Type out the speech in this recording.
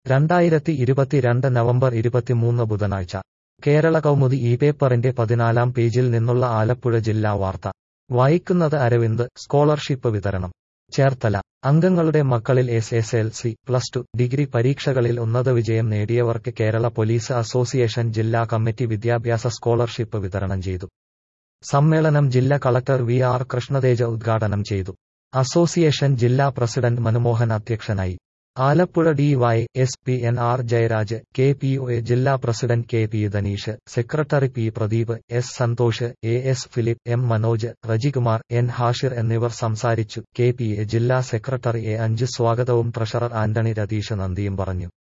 രണ്ടായിരത്തി ഇരുപത്തിരണ്ട് നവംബർ ഇരുപത്തിമൂന്ന് ബുധനാഴ്ച കേരള കൗമുദി ഈ പേപ്പറിന്റെ പതിനാലാം പേജിൽ നിന്നുള്ള ആലപ്പുഴ ജില്ലാ വാർത്ത വായിക്കുന്നത് അരവിന്ദ് സ്കോളർഷിപ്പ് വിതരണം ചേർത്തല അംഗങ്ങളുടെ മക്കളിൽ S S L C plus two degree പരീക്ഷകളിൽ ഉന്നത വിജയം നേടിയവർക്ക് കേരള പോലീസ് അസോസിയേഷൻ ജില്ലാ കമ്മിറ്റി വിദ്യാഭ്യാസ സ്കോളർഷിപ്പ് വിതരണം ചെയ്തു സമ്മേളനം ജില്ലാ കളക്ടർ വി ആർ കൃഷ്ണതേജ ഉദ്ഘാടനം ചെയ്തു അസോസിയേഷൻ ജില്ലാ പ്രസിഡന്റ് മനമോഹൻ അധ്യക്ഷനായി Alappuzha D Y S P N R Jayaraj K P O A ജില്ലാ president K P Dhaneesh secretary P Pradeep S Santhosh A S Philip M Manoj Rejikumar N Hashir എന്നിവർ സംസാരിച്ചു കെ പി എ ജില്ലാ സെക്രട്ടറി എ അഞ്ച് സ്വാഗതവും ട്രഷറർ ആന്റണി രതീഷ് നന്ദിയും പറഞ്ഞു